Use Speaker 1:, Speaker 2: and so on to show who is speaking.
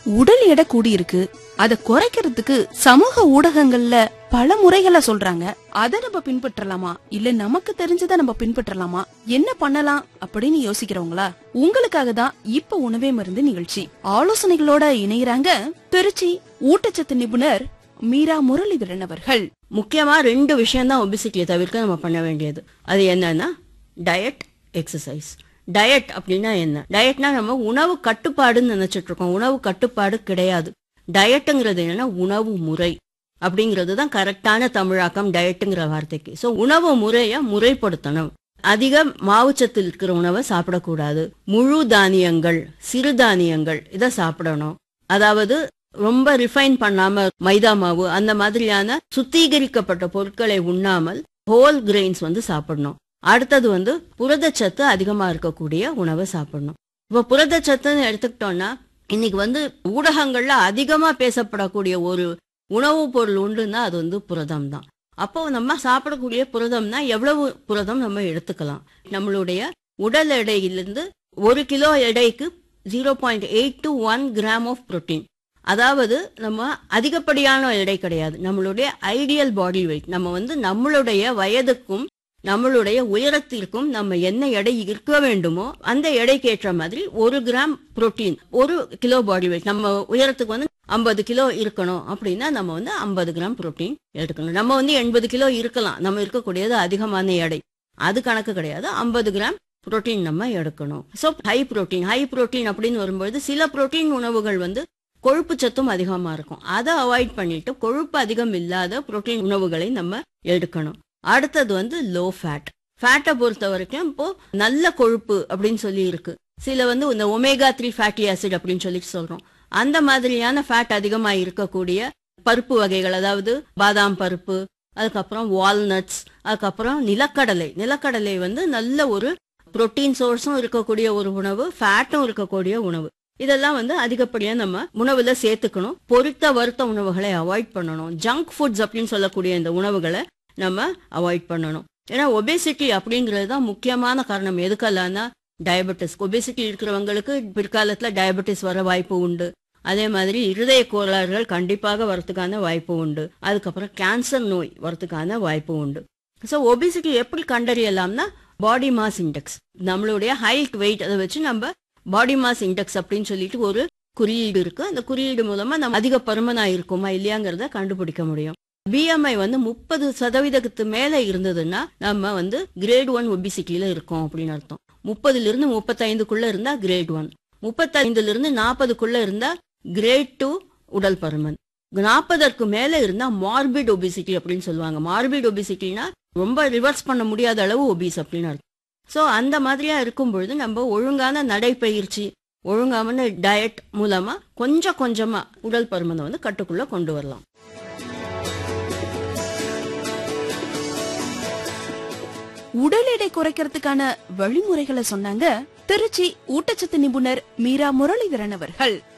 Speaker 1: உடல் எடை கூடியிருக்கு அத குறைக்கிறதுக்கு சமூக ஊடகங்கள்ல பல முறைகளை சொல்றாங்க அத நம்ம பின்பற்றலாமா இல்ல நமக்கு தெரிஞ்சதை நம்ம பின்பற்றலாமா என்ன பண்ணலாம் அப்படின்னு யோசிக்கிறவங்களா உங்களுக்காக தான் இப்ப உணவே மருந்து நிகழ்ச்சி ஆலோசனைகளோட இணையறாங்க திருச்சி ஊட்டச்சத்து நிபுணர் மீரா முரளிதரன் அவர்கள்
Speaker 2: முக்கியமா ரெண்டு விஷயம் தான் ஒபிசிட்டியை தவிர்க்க நம்ம பண்ண வேண்டியது அது என்னன்னா டயட் எக்ஸசைஸ் டயட் அப்படின்னா என்ன டயட்னா நம்ம உணவு கட்டுப்பாடுன்னு நினைச்சிட்டு இருக்கோம் உணவு கட்டுப்பாடு கிடையாது டயட்டுங்கிறது என்னன்னா உணவு முறை அப்படிங்கிறது தான் கரெக்டான தமிழாக்கம் டயட்டுங்கிற வார்த்தைக்கு ஸோ உணவு முறையை முறைப்படுத்தணும் அதிக மாவுச்சத்து இருக்கிற உணவை சாப்பிடக்கூடாது முழு தானியங்கள் சிறுதானியங்கள் இதை சாப்பிடணும் அதாவது ரொம்ப ரிஃபைன் பண்ணாம மைதா மாவு அந்த மாதிரியான சுத்திகரிக்கப்பட்ட பொருட்களை உண்ணாமல் ஹோல் கிரெயின்ஸ் வந்து சாப்பிடணும் அடுத்தது வந்து புரதச்சத்து அதிகமா இருக்கக்கூடிய உணவை சாப்பிடணும் இப்போ புரதச்சத்துன்னு எடுத்துக்கிட்டோம்னா இன்னைக்கு வந்து ஊடகங்கள்ல அதிகமா பேசப்படக்கூடிய ஒரு உணவுப் பொருள் உண்டுன்னா அது வந்து புரதம் தான் அப்போ நம்ம சாப்பிடக்கூடிய புரதம்னா எவ்வளவு புரதம் நம்ம எடுத்துக்கலாம் நம்மளுடைய உடல் எடையிலிருந்து ஒரு கிலோ எடைக்கு zero point eight to one gram of protein அதாவது நம்ம அதிகப்படியான எடை கிடையாது நம்மளுடைய ஐடியல் பாடி வெயிட் நம்ம வந்து நம்மளுடைய வயதுக்கும் நம்மளுடைய உயரத்திற்கும் நம்ம என்ன எடை இருக்க வேண்டுமோ அந்த எடைக்கு ஏற்ற மாதிரி ஒரு கிராம் புரோட்டீன் ஒரு கிலோ பாடி வெயிட் நம்ம உயரத்துக்கு வந்து ஐம்பது கிலோ இருக்கணும் அப்படின்னா நம்ம வந்து ஐம்பது கிராம் புரோட்டீன் எடுக்கணும் நம்ம வந்து எண்பது கிலோ இருக்கலாம் நம்ம இருக்கக்கூடியது அதிகமான எடை அது கணக்கு கிடையாது ஐம்பது கிராம் புரோட்டீன் நம்ம எடுக்கணும் so high protein high protein அப்படின்னு வரும்பொழுது சில புரோட்டீன் உணவுகள் வந்து கொழுப்பு சத்தும் அதிகமா இருக்கும் அதை அவாய்ட் பண்ணிட்டு கொழுப்பு அதிகம் இல்லாத புரோட்டீன் உணவுகளை நம்ம எடுக்கணும் அடுத்தது வந்து லோ ஃபேட் ஃபேட்டை பொறுத்த வரைக்கும் இப்போ நல்ல கொழுப்பு அப்படின்னு சொல்லி இருக்கு சில வந்து இந்த ஒமேகா த்ரீ ஃபேட்டி ஆசிட் அப்படின்னு சொல்லிட்டு சொல்றோம் அந்த மாதிரியான ஃபேட் அதிகமா இருக்கக்கூடிய பருப்பு வகைகள் அதாவது பாதாம் பருப்பு அதுக்கப்புறம் வால்நட்ஸ் அதுக்கப்புறம் நிலக்கடலை நிலக்கடலை வந்து நல்ல ஒரு புரோட்டீன் சோர்ஸும் இருக்கக்கூடிய ஒரு உணவு ஃபேட்டும் இருக்கக்கூடிய உணவு இதெல்லாம் வந்து அதிகப்படியா நம்ம உணவுல சேர்த்துக்கணும் பொரித்த வறுத்த உணவுகளை அவாய்ட் பண்ணணும் ஜங்க் ஃபுட்ஸ் அப்படின்னு சொல்லக்கூடிய இந்த உணவுகளை நம்ம அவாய்ட் பண்ணணும் ஏன்னா ஒபேசிட்டி அப்படிங்கிறது தான் முக்கியமான காரணம் எதுக்கெல்லாம்னா டயபெட்டிஸ் ஒபேசிட்டி இருக்கிறவங்களுக்கு பிற்காலத்துல டயபெட்டிஸ் வர வாய்ப்பு உண்டு அதே மாதிரி இருதய கோளாறுகள் கண்டிப்பாக வரத்துக்கான வாய்ப்பு உண்டு அதுக்கப்புறம் கேன்சர் நோய் வரத்துக்கான வாய்ப்பு உண்டு ஸோ ஒபிசிட்டி எப்படி கண்டறியலாம்னா பாடி மாஸ் இண்டெக்ஸ் நம்மளுடைய ஹைட் வெயிட் அதை வச்சு நம்ம பாடி மாஸ் இண்டெக்ஸ் அப்படின்னு சொல்லிட்டு ஒரு குறியீடு இருக்கு அந்த குறியீடு மூலமா நம்ம அதிக பருமனா இருக்குமா இல்லையாங்கிறத கண்டுபிடிக்க முடியும் பிஎம்ஐ வந்து முப்பது சதவீதத்துக்கு மேல இருந்ததுன்னா நம்ம வந்து கிரேட் ஒன் ஒபிசிட்டியில இருக்கோம் அப்படின்னு அர்த்தம் முப்பதுல இருந்து முப்பத்தைந்துக்குள்ள இருந்தா கிரேட் ஒன் முப்பத்தைந்துல இருந்து நாற்பதுக்குள்ள இருந்தா கிரேட் டூ உடல் பருமன் நாற்பதற்கு மேல இருந்தா மார்பிட் ஒபிசிட்டி அப்படின்னு சொல்லுவாங்க மார்பிட் ஒபிசிட்டினா ரொம்ப ரிவர்ஸ் பண்ண முடியாத அளவு ஒபிஸ் அப்படின்னு அர்த்தம் ஸோ அந்த மாதிரியா இருக்கும் பொழுது நம்ம ஒழுங்கான நடைப்பயிற்சி ஒழுங்கான டயட் மூலமா கொஞ்சம் கொஞ்சமா உடல் பருமனை வந்து கட்டுக்குள்ள கொண்டு வரலாம்
Speaker 1: உடல் எடை குறைக்கிறதுக்கான வழிமுறைகளை சொன்னாங்க திருச்சி ஊட்டச்சத்து நிபுணர் மீரா முரளிதரன் அவர்கள்